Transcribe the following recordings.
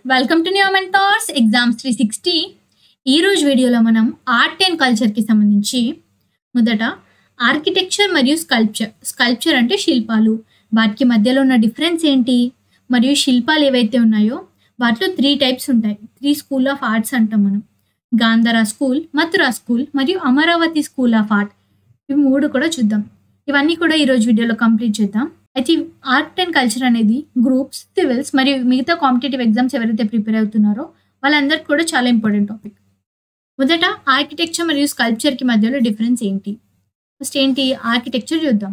Welcome to new mentors exams three sixty ఈరోజు వీడియోలో మనం ఆర్ట్ అండ్ కల్చర్కి సంబంధించి మొదట ఆర్కిటెక్చర్ మరియు స్కల్ప్చర్ స్కల్ప్చర్ అంటే శిల్పాలు వాటికి మధ్యలో ఉన్న డిఫరెన్స్ ఏంటి మరియు శిల్పాలు ఏవైతే ఉన్నాయో వాటిలో త్రీ టైప్స్ ఉంటాయి త్రీ స్కూల్ ఆఫ్ ఆర్ట్స్ అంటాం మనం గాంధార స్కూల్ మథురా స్కూల్ మరియు అమరావతి స్కూల్ ఆఫ్ ఆర్ట్ ఇవి మూడు కూడా చూద్దాం ఇవన్నీ కూడా ఈరోజు వీడియోలో కంప్లీట్ చేద్దాం అయితే ఆర్ట్ అండ్ కల్చర్ అనేది గ్రూప్స్ సివిల్స్ మరియు మిగతా కాంపిటేటివ్ ఎగ్జామ్స్ ఎవరైతే ప్రిపేర్ అవుతున్నారో వాళ్ళందరికీ కూడా చాలా ఇంపార్టెంట్ టాపిక్ మొదట ఆర్కిటెక్చర్ మరియు స్కల్ప్చర్కి మధ్యలో డిఫరెన్స్ ఏంటి ఫస్ట్ ఏంటి ఆర్కిటెక్చర్ చూద్దాం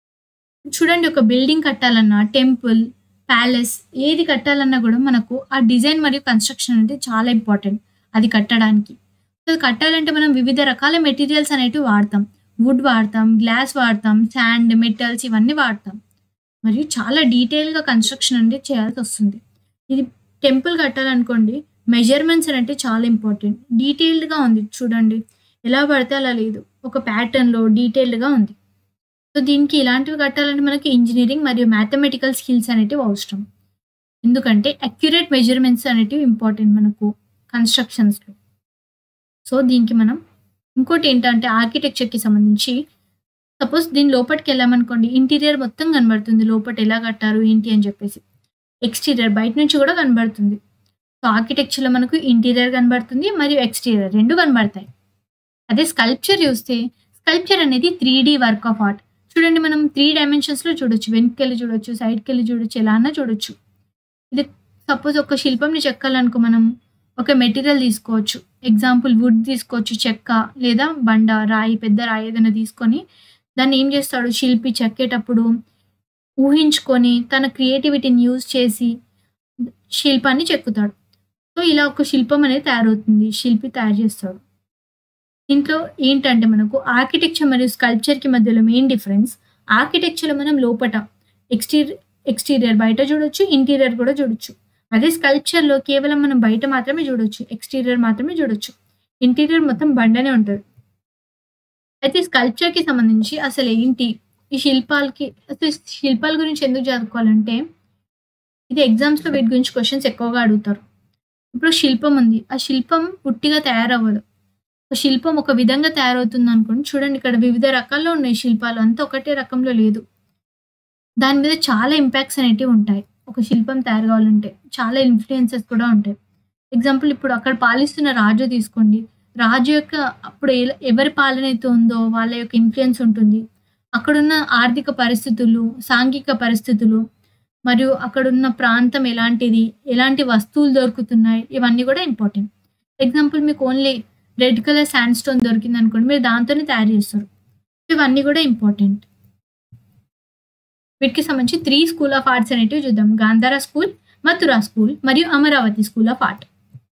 చూడండి ఒక బిల్డింగ్ కట్టాలన్నా టెంపుల్ ప్యాలెస్ ఏది కట్టాలన్నా కూడా మనకు ఆ డిజైన్ మరియు కన్స్ట్రక్షన్ అంటే చాలా ఇంపార్టెంట్ అది కట్టడానికి సో అది కట్టాలంటే మనం వివిధ రకాల మెటీరియల్స్ అనేటివి వాడతాం వుడ్ వాడతాం గ్లాస్ వాడతాం శాండ్ మెటల్స్ ఇవన్నీ వాడతాం మరియు చాలా డీటెయిల్గా కన్స్ట్రక్షన్ అంటే చేయాల్సి వస్తుంది ఇది టెంపుల్ కట్టాలనుకోండి మెజర్మెంట్స్ అంటే చాలా ఇంపార్టెంట్ డీటెయిల్డ్గా ఉంది చూడండి ఎలా పడితే అలా లేదు ఒక ప్యాటర్న్లో డీటెయిల్డ్గా ఉంది సో దీనికి ఇలాంటివి కట్టాలంటే మనకి ఇంజనీరింగ్ మరియు మ్యాథమెటికల్ స్కిల్స్ అనేటివి అవసరం ఎందుకంటే అక్యురేట్ మెజర్మెంట్స్ అనేటివి ఇంపార్టెంట్ మనకు కన్స్ట్రక్షన్స్లో సో దీనికి మనం ఇంకోటి ఏంటంటే ఆర్కిటెక్చర్కి సంబంధించి సపోజ్ దీని లోపలికి వెళ్ళామనుకోండి ఇంటీరియర్ మొత్తం కనబడుతుంది లోపల ఎలా కట్టారు ఏంటి అని చెప్పేసి ఎక్స్టీరియర్ బయట నుంచి కూడా కనబడుతుంది సో ఆర్కిటెక్చర్లో మనకు ఇంటీరియర్ కనబడుతుంది మరియు ఎక్స్టీరియర్ రెండు కనబడతాయి అదే స్కల్ప్చర్ చూస్తే స్కల్ప్చర్ అనేది three D work of art చూడండి మనం త్రీ డైమెన్షన్స్లో చూడొచ్చు వెనక్కి వెళ్ళి చూడొచ్చు సైడ్కి వెళ్ళి చూడొచ్చు ఎలా అన్నా చూడొచ్చు ఇది సపోజ్ ఒక శిల్పంని చెక్కాలనుకో మనం ఒక మెటీరియల్ తీసుకోవచ్చు ఎగ్జాంపుల్ వుడ్ తీసుకోవచ్చు చెక్క లేదా బండ రాయి పెద్ద రాయి ఏదైనా తీసుకొని దాన్ని ఏం చేస్తాడు శిల్పి చెక్కేటప్పుడు ఊహించుకొని తన క్రియేటివిటీని యూజ్ చేసి శిల్పాన్ని చెక్కుతాడు సో ఇలా ఒక శిల్పం అనేది తయారవుతుంది శిల్పి తయారు చేస్తాడు దీంట్లో ఏంటంటే మనకు ఆర్కిటెక్చర్ మరియు స్కల్ప్చర్కి మధ్యలో మెయిన్ డిఫరెన్స్ ఆర్కిటెక్చర్లో మనం లోపట ఎక్స్టీరియర్ ఎక్స్టీరియర్ బయట చూడొచ్చు ఇంటీరియర్ కూడా చూడొచ్చు అదే స్కల్ప్చర్లో కేవలం మనం బయట మాత్రమే చూడొచ్చు ఎక్స్టీరియర్ మాత్రమే చూడొచ్చు ఇంటీరియర్ మొత్తం బండనే ఉంటుంది అయితే స్కల్ప్చర్కి సంబంధించి అసలు ఏంటి ఈ శిల్పాలకి అసలు శిల్పాల గురించి ఎందుకు చదువుకోవాలంటే ఇది ఎగ్జామ్స్లో వీటి గురించి క్వశ్చన్స్ ఎక్కువగా అడుగుతారు ఇప్పుడు శిల్పం ఉంది ఆ శిల్పం పుట్టిగా తయారవ్వదు ఒక శిల్పం ఒక విధంగా తయారవుతుంది అనుకోండి చూడండి ఇక్కడ వివిధ రకాల్లో ఉన్నాయి శిల్పాలు అంతా ఒకటే రకంలో లేదు దాని మీద చాలా ఇంపాక్ట్స్ అనేటివి ఉంటాయి ఒక శిల్పం తయారు కావాలంటే చాలా ఇన్ఫ్లుయెన్సెస్ కూడా ఉంటాయి ఎగ్జాంపుల్ ఇప్పుడు అక్కడ పాలిస్తున్న రాజు తీసుకోండి రాజు యొక్క అప్పుడు ఎవరి పాలన అయితే ఉందో వాళ్ళ యొక్క ఇన్ఫ్లుయెన్స్ ఉంటుంది అక్కడున్న ఆర్థిక పరిస్థితులు సాంఘిక పరిస్థితులు మరియు అక్కడున్న ప్రాంతం ఎలాంటిది ఎలాంటి వస్తువులు దొరుకుతున్నాయి ఇవన్నీ కూడా ఇంపార్టెంట్ ఎగ్జాంపుల్ మీకు only red colour sandstone దొరికింది అనుకోండి మీరు దాంతోనే తయారు చేస్తారు ఇవన్నీ కూడా ఇంపార్టెంట్ వీటికి సంబంధించి త్రీ స్కూల్ ఆఫ్ ఆర్ట్స్ అనేటివి చూద్దాం గాంధార స్కూల్ మథురా స్కూల్ మరియు అమరావతి స్కూల్ ఆఫ్ ఆర్ట్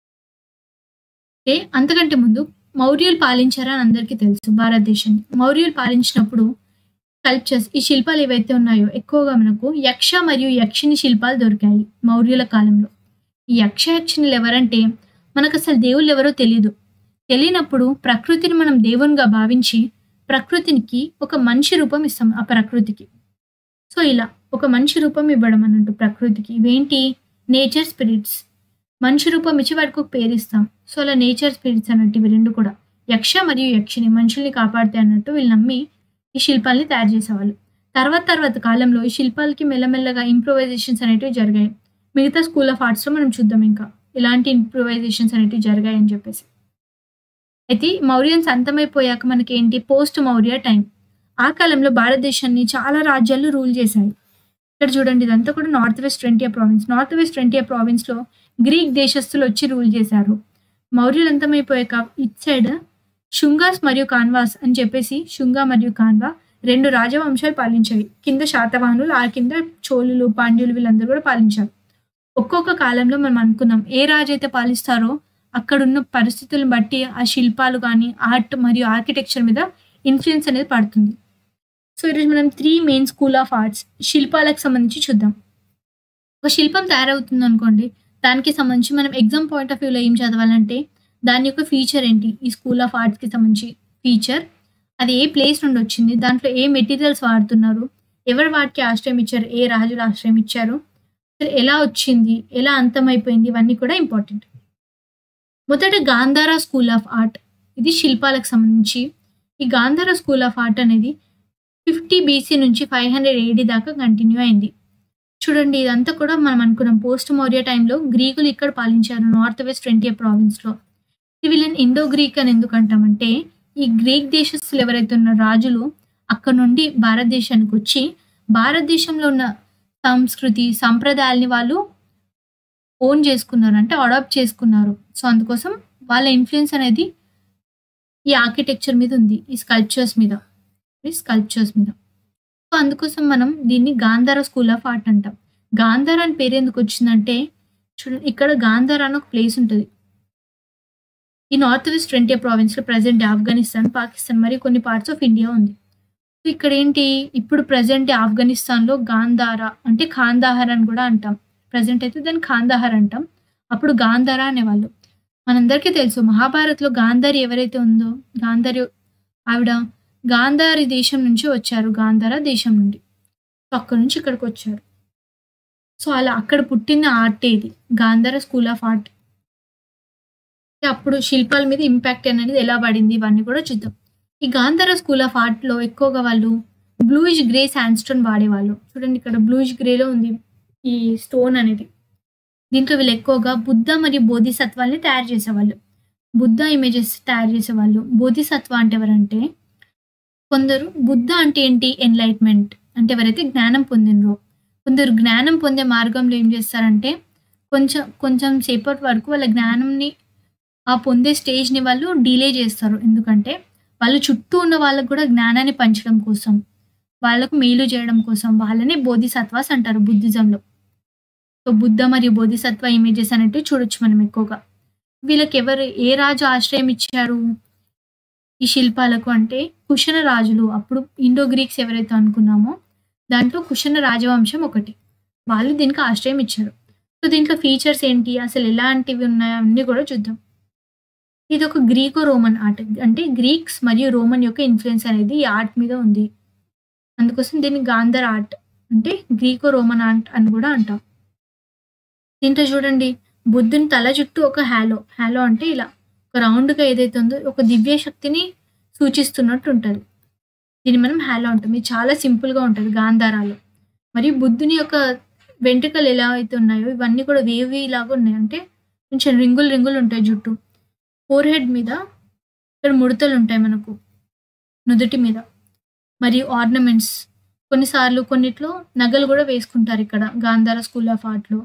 అంతకంటే ముందు మౌర్యులు పాలించారని అందరికీ తెలుసు భారతదేశాన్ని మౌర్యులు పాలించినప్పుడు కల్చర్స్ ఈ శిల్పాలు ఏవైతే ఉన్నాయో ఎక్కువగా మనకు యక్ష మరియు యక్షిని శిల్పాలు దొరికాయి మౌర్యుల కాలంలో ఈ యక్ష యక్షిణులు ఎవరంటే మనకు అసలు దేవుళ్ళు ఎవరో తెలియదు తెలియనప్పుడు ప్రకృతిని మనం దేవునిగా భావించి ప్రకృతికి ఒక మనిషి రూపం ఇస్తాం ఆ ప్రకృతికి సో ఇలా ఒక మనిషి రూపం ఇవ్వడం అన్నట్టు ప్రకృతికి ఇవేంటి నేచర్ స్పిరిట్స్ మనిషి రూపం ఇచ్చి వాటికి ఒక పేరు ఇస్తాం సో అలా నేచర్ స్పిరిట్స్ అన్నట్టు ఇవి రెండు కూడా యక్ష మరియు యక్షిని మనుషుల్ని కాపాడుతాయి అన్నట్టు వీళ్ళు నమ్మి ఈ శిల్పాల్ని తయారు చేసేవాళ్ళు తర్వాత తర్వాత కాలంలో ఈ శిల్పాలకి మెల్లమెల్లగా ఇంప్రూవైజేషన్స్ అనేటివి జరిగాయి మిగతా స్కూల్ ఆఫ్ ఆర్ట్స్లో మనం చూద్దాం ఇంకా ఇలాంటి ఇంప్రూవైజేషన్స్ అనేటివి జరిగాయి అని చెప్పేసి అయితే మౌర్యన్స్ అంతమైపోయాక మనకి ఏంటి పోస్ట్ మౌర్య టైం ఆ కాలంలో భారతదేశాన్ని చాలా రాజ్యాలు రూల్ చేశాయి ఇక్కడ చూడండి ఇదంతా కూడా నార్త్ వెస్ట్ ట్వంటీయా ప్రావిన్స్ నార్త్ వెస్ట్ ట్వంటీయా ప్రావిన్స్లో గ్రీక్ దేశస్తులు వచ్చి రూల్ చేశారు మౌర్యులు అంతమైపోయాక ఇట్ సైడ్ శుంగాస్ మరియు కాన్వాస్ అని చెప్పేసి శుంగా మరియు కాన్వా రెండు రాజవంశాలు పాలించాయి కింద శాతవాహనులు ఆ కింద చోళులు పాండ్యులు వీళ్ళందరూ కూడా పాలించారు ఒక్కొక్క కాలంలో మనం అనుకున్నాం ఏ రాజు అయితే పాలిస్తారో అక్కడున్న పరిస్థితులను బట్టి ఆ శిల్పాలు కానీ ఆర్ట్ మరియు ఆర్కిటెక్చర్ మీద ఇన్ఫ్లుయెన్స్ అనేది పడుతుంది సో ఈరోజు మనం three main school of arts శిల్పాలకు సంబంధించి చూద్దాం ఒక శిల్పం తయారవుతుంది అనుకోండి దానికి సంబంధించి మనం ఎగ్జామ్ పాయింట్ ఆఫ్ వ్యూలో ఏం చదవాలంటే దాని యొక్క ఫీచర్ ఏంటి ఈ స్కూల్ ఆఫ్ ఆర్ట్స్కి సంబంధించి ఫీచర్ అది ఏ ప్లేస్ నుండి వచ్చింది దాంట్లో ఏ మెటీరియల్స్ వాడుతున్నారు ఎవరు వాటికి ఆశ్రయం ఇచ్చారు ఏ రాజులు ఆశ్రయం ఇచ్చారు అసలు ఎలా వచ్చింది ఎలా అంతమైపోయింది ఇవన్నీ కూడా ఇంపార్టెంట్ మొదట గాంధార స్కూల్ ఆఫ్ ఆర్ట్ ఇది శిల్పాలకు సంబంధించి ఈ గాంధార స్కూల్ ఆఫ్ ఆర్ట్ అనేది ఫిఫ్టీ బీసీ నుంచి ఫైవ్ హండ్రెడ్ ఏడీ దాకా కంటిన్యూ అయింది చూడండి ఇదంతా కూడా మనం అనుకున్నాం పోస్ట్ మౌర్య టైంలో గ్రీకులు ఇక్కడ పాలించారు నార్త్ వెస్ట్ ట్వంటీ ప్రావిన్స్లో సివిలియన్ ఇండో గ్రీక్ అని ఎందుకు అంటామంటే ఈ గ్రీక్ దేశస్తులు ఎవరైతే ఉన్న రాజులు అక్కడ నుండి భారతదేశానికి వచ్చి భారతదేశంలో ఉన్న సంస్కృతి సంప్రదాయాల్ని వాళ్ళు ఓన్ చేసుకున్నారు అంటే అడాప్ట్ చేసుకున్నారు సో అందుకోసం వాళ్ళ ఇన్ఫ్లుయెన్స్ అనేది ఈ ఆర్కిటెక్చర్ మీద ఉంది ఈ స్కల్ప్చర్స్ మీద ఈ స్కల్ప్చర్స్ మీద సో అందుకోసం మనం దీన్ని గాంధార స్కూల్ ఆఫ్ ఆర్ట్ అంటాం గాంధార అని పేరు ఎందుకు వచ్చిందంటే చూడండి ఇక్కడ గాంధార అని ఒక ప్లేస్ ఉంటుంది ఈ నార్త్ వెస్ట్ ట్వంటీ ప్రావిన్స్లో ప్రజెంట్ ఆఫ్ఘనిస్తాన్ పాకిస్తాన్ మరియు కొన్ని పార్ట్స్ ఆఫ్ ఇండియా ఉంది సో ఇక్కడ ఏంటి ఇప్పుడు ప్రజెంట్ ఆఫ్ఘనిస్తాన్లో గాంధార అంటే ఖాందాహర్ అని కూడా అంటాం ప్రజెంట్ అయితే దాన్ని ఖాందాహర్ అంటాం అప్పుడు గాంధార అనేవాళ్ళు మనందరికీ తెలుసు మహాభారత్లో గాంధారి ఎవరైతే ఉందో గాంధారి ఆవిడ గాంధారి దేశం నుంచి వచ్చారు గాంధార దేశం నుండి సో అక్కడ నుంచి ఇక్కడికి వచ్చారు సో అలా అక్కడ పుట్టిన ఆర్ట్ ఇది గాంధార స్కూల్ ఆఫ్ ఆర్ట్ అప్పుడు శిల్పాల మీద ఇంపాక్ట్ అనేది ఎలా పడింది ఇవన్నీ కూడా చూద్దాం ఈ గాంధార స్కూల్ ఆఫ్ ఆర్ట్లో ఎక్కువగా వాళ్ళు బ్లూయిష్ గ్రే శాండ్ స్టోన్ వాడేవాళ్ళు చూడండి ఇక్కడ బ్లూయిష్ గ్రేలో ఉంది ఈ స్టోన్ అనేది దీంట్లో వీళ్ళు ఎక్కువగా బుద్ధ మరియు బోధిసత్వాల్ని తయారు చేసేవాళ్ళు బుద్ధ ఇమేజెస్ తయారు చేసేవాళ్ళు బోధిసత్వ అంటే ఎవరంటే కొందరు బుద్ధ అంటే ఏంటి ఎన్లైట్మెంట్ అంటే ఎవరైతే జ్ఞానం పొందినరో కొందరు జ్ఞానం పొందే మార్గంలో ఏం చేస్తారంటే కొంచెం కొంచెం సేపటి వరకు వాళ్ళ జ్ఞానంని ఆ పొందే స్టేజ్ని వాళ్ళు డిలే చేస్తారు ఎందుకంటే వాళ్ళు చుట్టూ ఉన్న వాళ్ళకు కూడా జ్ఞానాన్ని పంచడం కోసం వాళ్ళకు మేలు చేయడం కోసం వాళ్ళని బోధిసత్వాస్ అంటారు బుద్ధిజంలో సో బుద్ధ మరియు బోధిసత్వ ఇమేజెస్ అనేటివి చూడొచ్చు మనం ఎక్కువగా వీళ్ళకి ఎవరు ఏ రాజు ఆశ్రయం ఇచ్చారు ఈ శిల్పాలకు అంటే కుషణ రాజులు అప్పుడు ఇండో గ్రీక్స్ ఎవరైతే అనుకున్నామో దాంట్లో కుషణ రాజవంశం ఒకటి వాళ్ళు దీనికి ఆశ్రయం ఇచ్చారు సో దీంట్లో ఫీచర్స్ ఏంటి అసలు ఎలాంటివి ఉన్నాయో అన్నీ కూడా చూద్దాం ఇది ఒక గ్రీకో రోమన్ ఆర్ట్ అంటే గ్రీక్స్ మరియు రోమన్ యొక్క ఇన్ఫ్లుయెన్స్ అనేది ఈ ఆర్ట్ మీద ఉంది అందుకోసం దీన్ని గాంధర్ ఆర్ట్ అంటే గ్రీకో రోమన్ ఆర్ట్ అని కూడా అంటాం దీంట్లో చూడండి బుద్ధుని తల చుట్టూ ఒక హ్యాలో హ్యాలో అంటే ఇలా ఒక రౌండ్గా ఏదైతే ఉందో ఒక దివ్య శక్తిని సూచిస్తున్నట్టు ఉంటుంది దీన్ని మనం హ్యాలో అంటాం ఇది చాలా సింపుల్గా ఉంటుంది గాంధారాలు మరియు బుద్ధుని యొక్క వెంట్రుకలు ఎలా అయితే ఉన్నాయో ఇవన్నీ కూడా వేవి లాగా ఉన్నాయి అంటే కొంచెం రింగులు రింగులు ఉంటాయి జుట్టు ఫోర్ హెడ్ మీద ఇక్కడ ముడతలు ఉంటాయి మనకు నుదుటి మీద మరియు ఆర్నమెంట్స్ కొన్నిసార్లు కొన్నిట్లో నగలు కూడా వేసుకుంటారు ఇక్కడ గాంధార స్కూల్ ఆఫ్ ఆర్ట్లో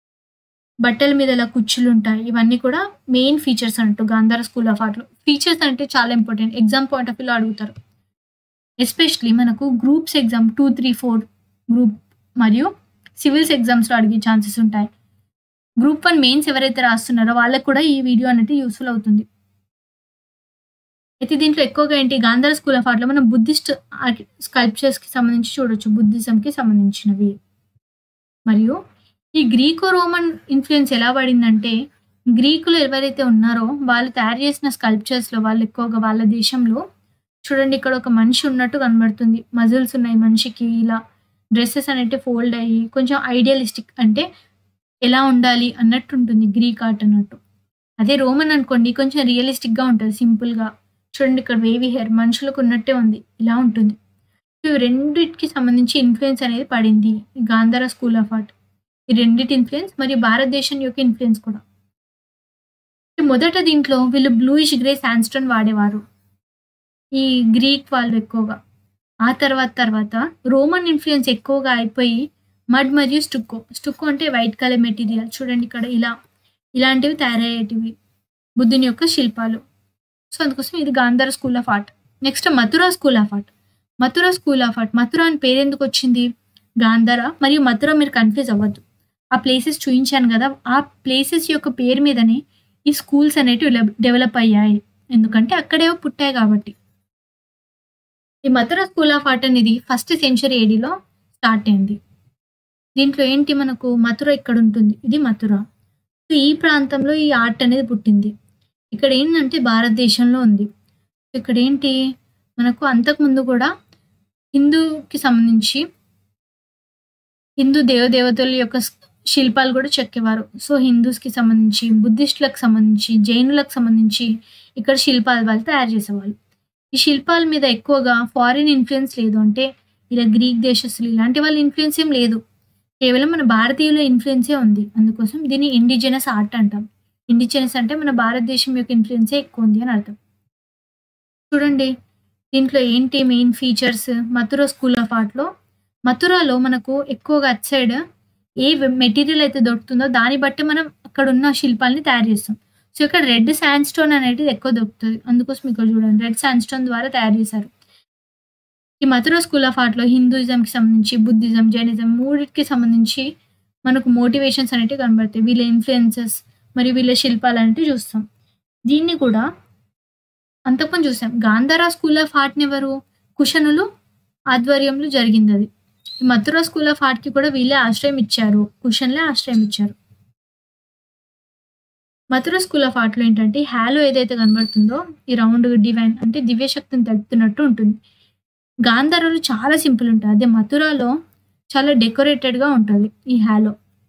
బట్టల మీద ఇలా కుచ్చులు ఉంటాయి ఇవన్నీ కూడా మెయిన్ ఫీచర్స్ అంటూ గాంధార స్కూల్ ఆఫ్ ఆర్ట్లో ఫీచర్స్ అంటే చాలా ఇంపార్టెంట్ ఎగ్జామ్ పాయింట్ ఆఫ్ వ్యూలో అడుగుతారు ఎస్పెషలీ మనకు groups exam two three four group మరియు సివిల్స్ ఎగ్జామ్స్లో అడిగే ఛాన్సెస్ ఉంటాయి గ్రూప్ వన్ మెయిన్స్ ఎవరైతే రాస్తున్నారో వాళ్ళకి కూడా ఈ వీడియో అనేది యూస్ఫుల్ అవుతుంది అయితే దీంట్లో ఎక్కువగా ఏంటి గాంధార స్కూల్ ఆఫ్ ఆర్ట్లో మనం బుద్ధిస్ట్ స్కల్ప్చర్స్కి సంబంధించి చూడొచ్చు బుద్ధిజంకి సంబంధించినవి మరియు ఈ గ్రీకో రోమన్ ఇన్ఫ్లుయెన్స్ ఎలా పడిందంటే గ్రీకులు ఎవరైతే ఉన్నారో వాళ్ళు తయారు చేసిన స్కల్ప్చర్స్లో వాళ్ళు ఎక్కువగా వాళ్ళ దేశంలో చూడండి ఇక్కడ ఒక మనిషి ఉన్నట్టు కనబడుతుంది మజిల్స్ ఉన్నాయి మనిషికి ఇలా డ్రెస్సెస్ అనేవి ఫోల్డ్ అయ్యి కొంచెం ఐడియలిస్టిక్ అంటే ఎలా ఉండాలి అన్నట్టు ఉంటుంది గ్రీక్ ఆర్ట్ అన్నట్టు అదే రోమన్ అనుకోండి కొంచెం రియలిస్టిక్గా ఉంటుంది సింపుల్గా చూడండి ఇక్కడ వేవి హెయిర్ మనుషులకు ఉన్నట్టే ఉంది ఇలా ఉంటుంది సో ఇవి రెండింటికి సంబంధించి ఇన్ఫ్లుయెన్స్ అనేది పడింది ఈ గాంధార స్కూల్ ఆఫ్ ఆర్ట్ ఈ రెండింటి ఇన్ఫ్లుయెన్స్ మరియు భారతదేశం యొక్క ఇన్ఫ్లుయెన్స్ కూడా మొదట దీంట్లో వీళ్ళు బ్లూయిష్ గ్రే శాండ్స్టోన్ వాడేవారు ఈ గ్రీక్ వాళ్ళు ఎక్కువగా ఆ తర్వాత తర్వాత రోమన్ ఇన్ఫ్లుయెన్స్ ఎక్కువగా అయిపోయి మడ్ మరియు స్టుక్కో స్టుక్కో అంటే వైట్ కలర్ మెటీరియల్ చూడండి ఇక్కడ ఇలా ఇలాంటివి తయారయ్యేటివి బుద్ధుని యొక్క శిల్పాలు సో అందుకోసం ఇది Gandhara school of art next Mathura school of art Mathura school of art Mathura అని పేరు ఎందుకు వచ్చింది గాంధార మరియు మథురా మీరు కన్ఫ్యూజ్ అవ్వద్దు ఆ ప్లేసెస్ చూపించాను కదా ఆ ప్లేసెస్ యొక్క పేరు మీదనే ఈ స్కూల్స్ అనేటివి డెవలప్ అయ్యాయి ఎందుకంటే అక్కడే పుట్టాయి కాబట్టి ఈ మథురా స్కూల్ ఆఫ్ ఆర్ట్ అనేది ఫస్ట్ సెంచరీ ఏడీలో స్టార్ట్ అయింది దీంట్లో ఏంటి మనకు మథుర ఇక్కడ ఉంటుంది ఇది మథుర సో ఈ ప్రాంతంలో ఈ ఆర్ట్ అనేది పుట్టింది ఇక్కడ ఏంటంటే భారతదేశంలో ఉంది ఇక్కడ ఏంటి మనకు అంతకుముందు కూడా హిందూకి సంబంధించి హిందూ దేవదేవతల యొక్క శిల్పాలు కూడా చెక్కేవారు సో హిందూస్కి సంబంధించి బుద్ధిస్టులకు సంబంధించి జైనులకు సంబంధించి ఇక్కడ శిల్పాలు వాళ్ళు తయారు చేసేవాళ్ళు ఈ శిల్పాల మీద ఎక్కువగా ఫారిన్ ఇన్ఫ్లుయెన్స్ లేదు అంటే ఇలా గ్రీక్ దేశస్తులు ఇలాంటి వాళ్ళ ఇన్ఫ్లుయెన్స్ ఏం లేదు కేవలం మన భారతీయుల ఇన్ఫ్లుయెన్సే ఉంది అందుకోసం దీన్ని ఇండిజినస్ ఆర్ట్ అంటాం ఇండిజినస్ అంటే మన భారతదేశం యొక్క ఇన్ఫ్లుయెన్సే ఎక్కువ ఉంది అని అర్థం చూడండి దీంట్లో ఏంటి main features Mathura school of ఆర్ట్లో మథురాలో మనకు ఎక్కువగా అట్ సైడ్ ఏ మెటీరియల్ అయితే దొరుకుతుందో దాన్ని బట్టి మనం అక్కడ ఉన్న శిల్పాలని తయారు చేస్తాం సో ఇక్కడ రెడ్ శాండ్ స్టోన్ అనేది ఎక్కువ దొరుకుతుంది అందుకోసం ఇక్కడ చూడండి రెడ్ శాండ్ స్టోన్ ద్వారా తయారు చేశారు ఈ మథురా స్కూల్ ఆఫ్ ఆర్ట్లో హిందూయిజంకి సంబంధించి బుద్ధిజం జైనిజం మూడింటికి సంబంధించి మనకు మోటివేషన్స్ అనేవి కనబడతాయి వీళ్ళ ఇన్ఫ్లుయెన్సెస్ మరియు వీళ్ళ శిల్పాలు అనేవి చూస్తాం దీన్ని కూడా అంతకుముందు చూసాం గాంధారా స్కూల్ ఆఫ్ ఆర్ట్ని ఎవరు కుషనులు ఆధ్వర్యంలో జరిగింది అది ఈ మథురా స్కూల్ ఆఫ్ ఆర్ట్కి కూడా వీళ్ళే ఆశ్రయం ఇచ్చారు కుషన్లే ఆశ్రయం ఇచ్చారు మథురా స్కూల్ ఆఫ్ ఆర్ట్లో ఏంటంటే హ్యాలో ఏదైతే కనబడుతుందో ఈ రౌండ్ డివైన్ అంటే దివ్యశక్తిని తెలుపుతున్నట్టు ఉంటుంది గాంధారాలో చాలా సింపుల్ ఉంటుంది అదే మథురాలో చాలా డెకరేటెడ్గా ఉంటుంది ఈ హ్యాలో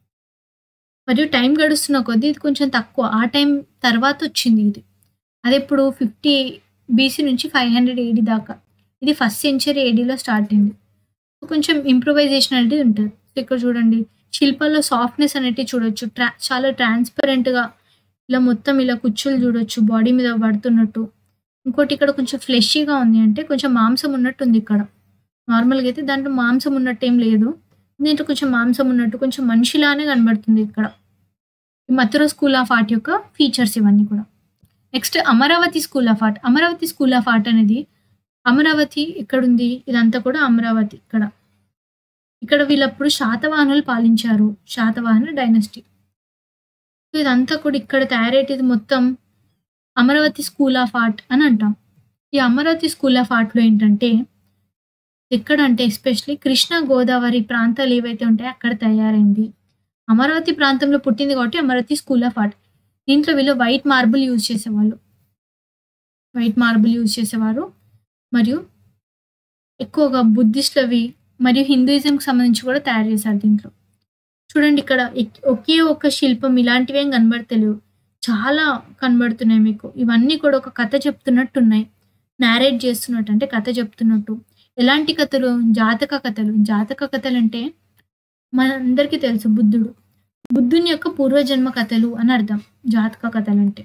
మరియు టైం గడుస్తున్న కొద్దీ ఇది కొంచెం తక్కువ ఆ టైం తర్వాత వచ్చింది ఇది అది ఇప్పుడు ఫిఫ్టీ బీసీ నుంచి ఫైవ్ హండ్రెడ్ ఏడీ దాకా ఇది ఫస్ట్ సెంచరీ ఏడీలో స్టార్ట్ అయింది కొంచెం ఇంప్రూవైజేషన్ అనేది ఉంటుంది సో ఇక్కడ చూడండి శిల్పాల్లో సాఫ్ట్నెస్ అనేది చూడొచ్చు ట్రా చాలా ట్రాన్స్పరెంట్గా ఇలా మొత్తం ఇలా కుచ్చులు చూడొచ్చు బాడీ మీద పడుతున్నట్టు ఇంకోటి ఇక్కడ కొంచెం ఫ్లెషీగా ఉంది అంటే కొంచెం మాంసం ఉన్నట్టు ఉంది ఇక్కడ నార్మల్గా అయితే దాంట్లో మాంసం ఉన్నట్టు ఏం లేదు దీంట్లో కొంచెం మాంసం ఉన్నట్టు కొంచెం మనిషిలానే కనబడుతుంది ఇక్కడ ఈ మథురా స్కూల్ ఆఫ్ ఆర్ట్ యొక్క ఫీచర్స్ ఇవన్నీ కూడా next Amaravati school of art Amaravati school of art అనేది అమరావతి ఎక్కడుంది ఇదంతా కూడా అమరావతి ఇక్కడ ఇక్కడ వీళ్ళప్పుడు శాతవాహనులు పాలించారు శాతవాహన డైనస్టీ సో ఇదంతా కూడా ఇక్కడ తయారయ్యేది మొత్తం అమరావతి స్కూల్ ఆఫ్ ఆర్ట్ అని అంటాం ఈ అమరావతి స్కూల్ ఆఫ్ ఆర్ట్లో ఏంటంటే ఎక్కడంటే ఎస్పెషలీ కృష్ణా గోదావరి ప్రాంతాలు ఏవైతే ఉంటాయో అక్కడ తయారైంది అమరావతి ప్రాంతంలో పుట్టింది కాబట్టి అమరావతి స్కూల్ ఆఫ్ ఆర్ట్ దీంట్లో వీళ్ళు వైట్ మార్బుల్ యూజ్ చేసేవాళ్ళు వైట్ మార్బుల్ యూజ్ చేసేవారు మరియు ఎక్కువగా బుద్ధిస్టులవి మరియు హిందూయిజంకి సంబంధించి కూడా తయారు చేశారు దీంట్లో చూడండి ఇక్కడ ఎక్- ఒకే ఒక శిల్పం ఇలాంటివి ఏం కనబడతలేవు చాలా కనబడుతున్నాయి మీకు ఇవన్నీ కూడా ఒక కథ చెప్తున్నట్టు ఉన్నాయి నేరేట్ చేస్తున్నట్టు అంటే కథ చెప్తున్నట్టు ఎలాంటి కథలు జాతక కథలు జాతక కథలు అంటే మనందరికీ తెలుసు బుద్ధుడు బుద్ధుని యొక్క పూర్వజన్మ కథలు అని అర్థం జాతక కథలు అంటే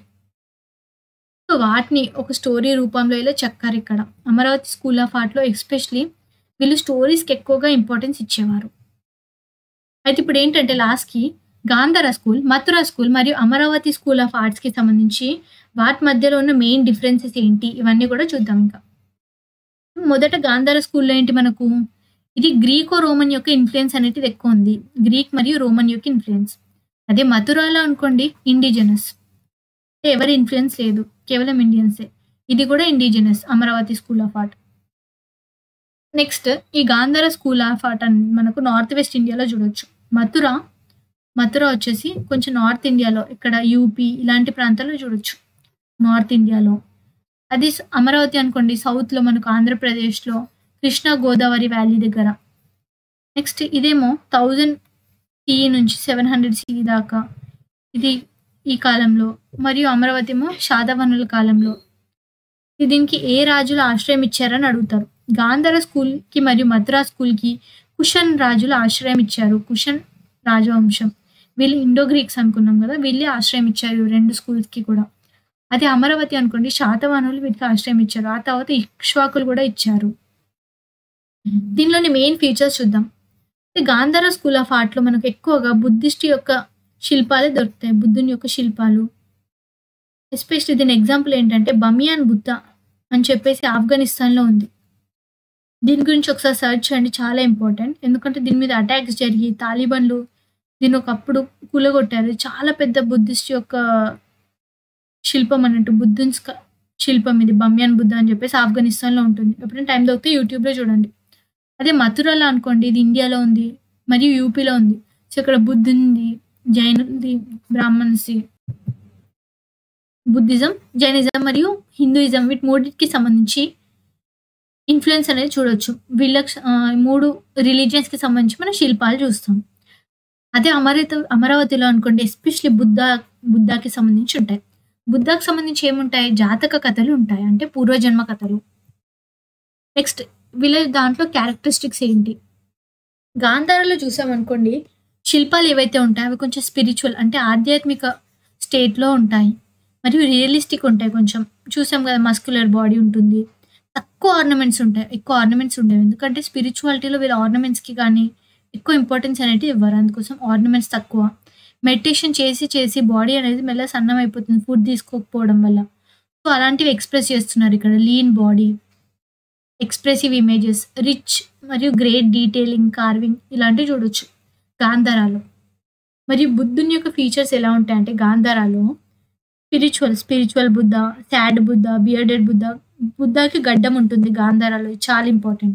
సో వాటిని ఒక స్టోరీ రూపంలో ఇలా చెక్కారు ఇక్కడ అమరావతి స్కూల్ ఆఫ్ ఆర్ట్లో ఎస్పెషలీ వీళ్ళు స్టోరీస్కి ఎక్కువగా ఇంపార్టెన్స్ ఇచ్చేవారు అయితే ఇప్పుడు ఏంటంటే లాస్ట్కి గాంధార స్కూల్ మథురా స్కూల్ మరియు అమరావతి స్కూల్ ఆఫ్ ఆర్ట్స్కి సంబంధించి వాటి మధ్యలో ఉన్న మెయిన్ డిఫరెన్సెస్ ఏంటి ఇవన్నీ కూడా చూద్దాం ఇంకా మొదట గాంధార స్కూల్లో ఏంటి మనకు ఇది గ్రీకో రోమన్ యొక్క ఇన్ఫ్లుయెన్స్ అనేది ఎక్కువ ఉంది గ్రీక్ మరియు రోమన్ యొక్క ఇన్ఫ్లుయెన్స్ అదే మథురాలో అనుకోండి ఇండిజినస్ ఎవరి ఇన్ఫ్లుయెన్స్ లేదు కేవలం ఇండియన్సే ఇది కూడా indigenous Amaravati school of art next ఈ గాంధార స్కూల్ ఆఫ్ ఆర్ట్ అని మనకు నార్త్ వెస్ట్ ఇండియాలో చూడొచ్చు మథుర మథుర వచ్చేసి కొంచెం నార్త్ ఇండియాలో ఇక్కడ యూపీ ఇలాంటి ప్రాంతాల్లో చూడొచ్చు నార్త్ ఇండియాలో అది స- అమరావతి అనుకోండి సౌత్లో మనకు ఆంధ్రప్రదేశ్లో కృష్ణా గోదావరి వ్యాలీ దగ్గర నెక్స్ట్ ఇదేమో థౌజండ్ సి నుంచి సెవెన్ హండ్రెడ్ సి దాకా ఇది ఈ కాలంలో మరియు అమరావతి ఏమో శాతవనుల కాలంలో ఇది దీనికి ఏ రాజులు ఆశ్రయం ఇచ్చారని అడుగుతారు గాంధార స్కూల్కి మరియు మద్రాస్ స్కూల్కి కుషన్ రాజులు ఆశ్రయం ఇచ్చారు కుషన్ రాజవంశం వీళ్ళు ఇండో గ్రీక్స్ అనుకున్నాం కదా వీళ్ళే ఆశ్రయం ఇచ్చారు ఈ రెండు స్కూల్స్కి కూడా అదే అమరావతి అనుకోండి శాతవాహనులు వీటికి ఆశ్రయం ఇచ్చారు ఆ తర్వాత ఇక్ష్వాకులు కూడా ఇచ్చారు దీనిలోని మెయిన్ ఫీచర్స్ చూద్దాం ఇది గాంధార స్కూల్ ఆఫ్ ఆర్ట్లో మనకు ఎక్కువగా బుద్ధిస్ట్ యొక్క శిల్పాలే దొరుకుతాయి బుద్ధుని యొక్క శిల్పాలు ఎస్పెషల్లీ దీని ఎగ్జాంపుల్ ఏంటంటే బమియాన్ బుద్ధ అని చెప్పేసి ఆఫ్ఘనిస్తాన్లో ఉంది దీని గురించి ఒకసారి సర్చ్ చేయండి చాలా ఇంపార్టెంట్ ఎందుకంటే దీని మీద అటాక్స్ జరిగి తాలిబన్లు దీని ఒకప్పుడు కూలగొట్టారు చాలా పెద్ద బుద్ధిస్ట్ యొక్క శిల్పం అన్నట్టు బుద్ధుని స్క- శిల్పం ఇది బమ్యాన్ బుద్ధ అని చెప్పేసి ఆఫ్ఘనిస్తాన్లో ఉంటుంది ఎప్పుడైనా టైం దొరికితే యూట్యూబ్లో చూడండి అదే మథురాలో అనుకోండి ఇది ఇండియాలో ఉంది మరియు యూపీలో ఉంది సో ఇక్కడ బుద్ధుంది జైనుది బ్రాహ్మణ్స్ది బుద్ధిజం జైనిజం మరియు హిందూయిజం వీటి మూడింటికి సంబంధించి ఇన్ఫ్లుయెన్స్ అనేది చూడొచ్చు వీళ్ళకి ఆ, మూడు రిలీజియన్స్కి సంబంధించి మనం శిల్పాలు చూస్తాం అదే అమరావతి అమరావతిలో అనుకోండి ఎస్పెషల్లీ బుద్ధ బుద్ధాకి సంబంధించి ఉంటాయి బుద్ధాకి సంబంధించి ఏముంటాయి జాతక కథలు ఉంటాయి అంటే పూర్వజన్మ కథలు నెక్స్ట్ వీళ్ళ దాంట్లో క్యారెక్టరిస్టిక్స్ ఏంటి గాంధారాలో చూసామనుకోండి శిల్పాలు ఏవైతే ఉంటాయో అవి కొంచెం స్పిరిచువల్ అంటే ఆధ్యాత్మిక స్టేట్లో ఉంటాయి మరియు రియలిస్టిక్ ఉంటాయి కొంచెం చూసాం కదా మస్కులర్ బాడీ ఉంటుంది తక్కువ ఆర్నమెంట్స్ ఉంటాయి ఎక్కువ ఆర్నమెంట్స్ ఉండేవి ఎందుకంటే స్పిరిచువాలిటీలో వీళ్ళ ఆర్నమెంట్స్కి కానీ ఎక్కువ ఇంపార్టెన్స్ అనేది ఇవ్వరు అందుకోసం ఆర్నమెంట్స్ తక్కువ మెడిటేషన్ చేసి చేసి బాడీ అనేది మెల్ల సన్నం అయిపోతుంది ఫుడ్ తీసుకోకపోవడం వల్ల సో అలాంటివి ఎక్స్ప్రెస్ చేస్తున్నారు ఇక్కడ lean body expressive images rich మరియు గ్రేట్ డీటెయిలింగ్ కార్వింగ్ ఇలాంటివి చూడొచ్చు గాంధారాలో మరియు బుద్ధుని యొక్క ఫీచర్స్ ఎలా ఉంటాయంటే గాంధారాలో spiritual spiritual Buddha sad Buddha bearded Buddha బుద్ధకి గడ్డం ఉంటుంది గాంధారాలో ఇది చాలా ఇంపార్టెంట్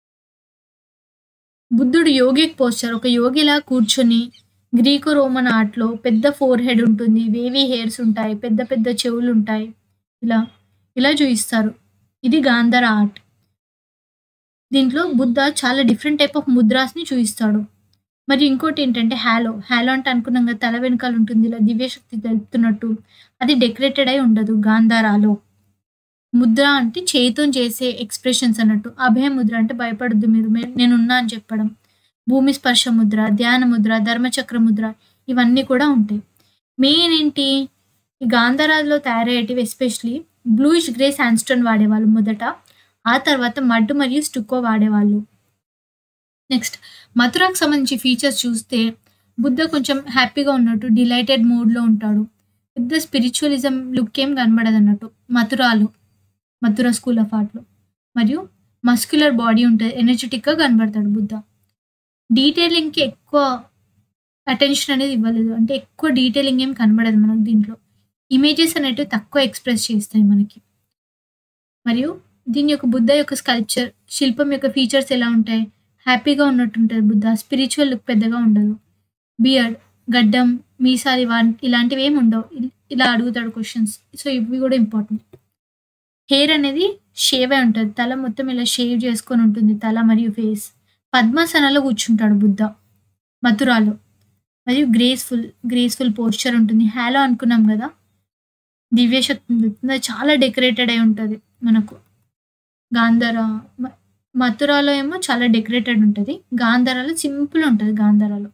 బుద్ధుడు యోగిక్ పోస్చర్ ఒక యోగిలా కూర్చొని గ్రీకు రోమన్ ఆర్ట్లో పెద్ద ఫోర్ హెడ్ ఉంటుంది వేవీ హెయిర్స్ ఉంటాయి పెద్ద పెద్ద చెవులు ఉంటాయి ఇలా ఇలా చూపిస్తారు ఇది గాంధార ఆర్ట్ దీంట్లో బుద్ధ చాలా డిఫరెంట్ టైప్ ఆఫ్ ముద్రాస్ని చూపిస్తాడు మరి ఇంకోటి ఏంటంటే హ్యాలో హ్యాలో అంటే అనుకున్నాం కదా తల వెనకాల ఉంటుంది ఇలా దివ్యశక్తి తెలుపుతున్నట్టు అది డెకరేటెడ్ అయి ఉండదు గాంధారాలో ముద్ర అంటే చేతితో చేసే ఎక్స్ప్రెషన్స్ అన్నట్టు అభయ ముద్ర అంటే భయపడద్దు మీరు మే- నేనున్నా అని చెప్పడం భూమి స్పర్శ ముద్ర ధ్యాన ముద్ర ధర్మచక్ర ముద్ర ఇవన్నీ కూడా ఉంటాయి మెయిన్ ఏంటి ఈ గాంధారాలో తయారయ్యేటివి ఎస్పెషలీ బ్లూయిష్ గ్రే శాండ్స్టోన్ వాడేవాళ్ళు మొదట ఆ తర్వాత మడ్ మరియు స్టుక్కో వాడేవాళ్ళు నెక్స్ట్ మథురాకు సంబంధించి ఫీచర్స్ చూస్తే బుద్ధ కొంచెం హ్యాపీగా ఉన్నట్టు డిలైటెడ్ మూడ్లో ఉంటాడు పెద్ద స్పిరిచువలిజం లుక్ ఏం కనబడదు అన్నట్టు మథురాలో మథురా స్కూల్ ఆఫ్ ఆర్ట్లో మరియు మస్క్యులర్ బాడీ ఉంటుంది ఎనర్జెటిక్గా కనబడతాడు బుద్ధ డీటెయిలింగ్కి ఎక్కువ అటెన్షన్ అనేది ఇవ్వలేదు అంటే ఎక్కువ డీటెయిలింగ్ ఏం కనబడదు మనకు దీంట్లో ఇమేజెస్ అనేటివి తక్కువ ఎక్స్ప్రెస్ చేస్తాయి మనకి మరియు దీని యొక్క బుద్ధ యొక్క స్కల్ప్చర్ శిల్పం యొక్క ఫీచర్స్ ఎలా ఉంటాయి హ్యాపీగా ఉన్నట్టు ఉంటుంది బుద్ధ స్పిరిచువల్ లుక్ పెద్దగా ఉండదు బియర్డ్ గడ్డం మీసాలు ఇవా ఇలాంటివి ఏమి ఉండవు ఇల్- ఇలా అడుగుతాడు క్వశ్చన్స్ సో ఇవి కూడా ఇంపార్టెంట్ హెయిర్ అనేది షేవ్ అయి ఉంటుంది తల మొత్తం ఇలా షేవ్ చేసుకొని ఉంటుంది తల మరియు ఫేస్ పద్మాసనాలో కూర్చుంటాడు బుద్ధ మథురాలో మరియు గ్రేస్ఫుల్ గ్రేస్ఫుల్ పోస్చర్ ఉంటుంది హ్యాలో అనుకున్నాం కదా దివ్యశక్తి ఉంటుంది. అది చాలా డెకరేటెడ్ అయి ఉంటుంది మనకు గాంధార మ- మథురాలో ఏమో చాలా డెకరేటెడ్ ఉంటుంది గాంధారాలో సింపుల్ ఉంటుంది గాంధారాలో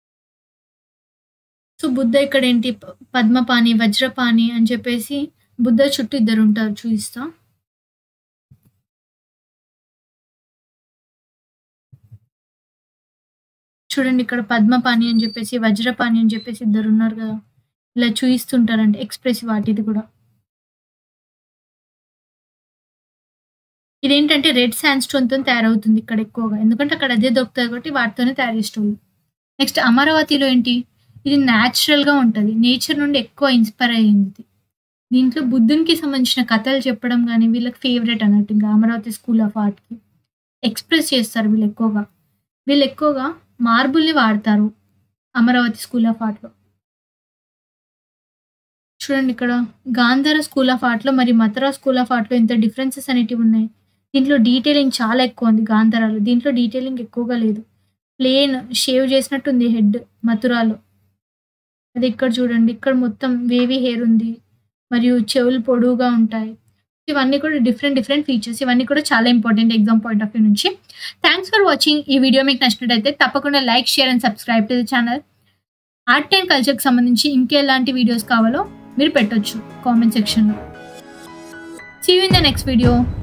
సో బుద్ధ ఇక్కడ ఏంటి ప- పద్మపాణి వజ్రపాణి అని చెప్పేసి బుద్ధ చుట్టూ ఇద్దరు ఉంటారు చూపిస్తా చూడండి ఇక్కడ పద్మపాణి అని చెప్పేసి వజ్రపాణి అని చెప్పేసి ఇద్దరు ఉన్నారు కదా ఇలా చూయిస్తుంటారంటే ఎక్స్ప్రెసివ్ వాటిది కూడా ఇదేంటంటే రెడ్ శాండ్ స్టోన్ తో తయారవుతుంది ఇక్కడ ఎక్కువగా ఎందుకంటే అక్కడ అదే దొరుకుతుంది కాబట్టి వాటితోనే తయారు చేసేవాళ్ళు నెక్స్ట్ అమరావతిలో ఏంటి ఇది న్యాచురల్ గా ఉంటది నేచర్ నుండి ఎక్కువ ఇన్స్పైర్ అయ్యింది ఇది. దీంట్లో బుద్ధునికి సంబంధించిన కథలు చెప్పడం కానీ వీళ్ళకి ఫేవరెట్ అన్నట్టు ఇంకా అమరావతి స్కూల్ ఆఫ్ ఆర్ట్ కి ఎక్స్ప్రెస్ చేస్తారు వీళ్ళు ఎక్కువగా వీళ్ళు ఎక్కువగా మార్బుల్ ని వాడతారు అమరావతి స్కూల్ ఆఫ్ ఆర్ట్ లో చూడండి ఇక్కడ గాంధార స్కూల్ ఆఫ్ ఆర్ట్ లో మరి మథురా స్కూల్ ఆఫ్ ఆర్ట్ లో ఇంత డిఫరెన్సెస్ అనేటివి ఉన్నాయి దీంట్లో డీటెయిలింగ్ చాలా ఎక్కువ ఉంది గాంధారాలో దీంట్లో డీటెయిలింగ్ ఎక్కువగా లేదు ప్లేన్ షేవ్ చేసినట్టు ఉంది హెడ్ మథురాలో అది ఇక్కడ చూడండి ఇక్కడ మొత్తం వేవీ హెయిర్ ఉంది మరియు చెవులు పొడవుగా ఉంటాయి ఇవన్నీ కూడా డిఫరెంట్ డిఫరెంట్ ఫీచర్స్ ఇవన్నీ కూడా చాలా important exam point of view నుంచి థ్యాంక్స్ ఫర్ వాచింగ్ ఈ వీడియో మీకు నచ్చినట్టయితే తప్పకుండా like share and subscribe to the channel art and కల్చర్కి సంబంధించి ఇంకెలాంటి వీడియోస్ కావాలో మీరు పెట్టొచ్చు కామెంట్ సెక్షన్లో see you in the next video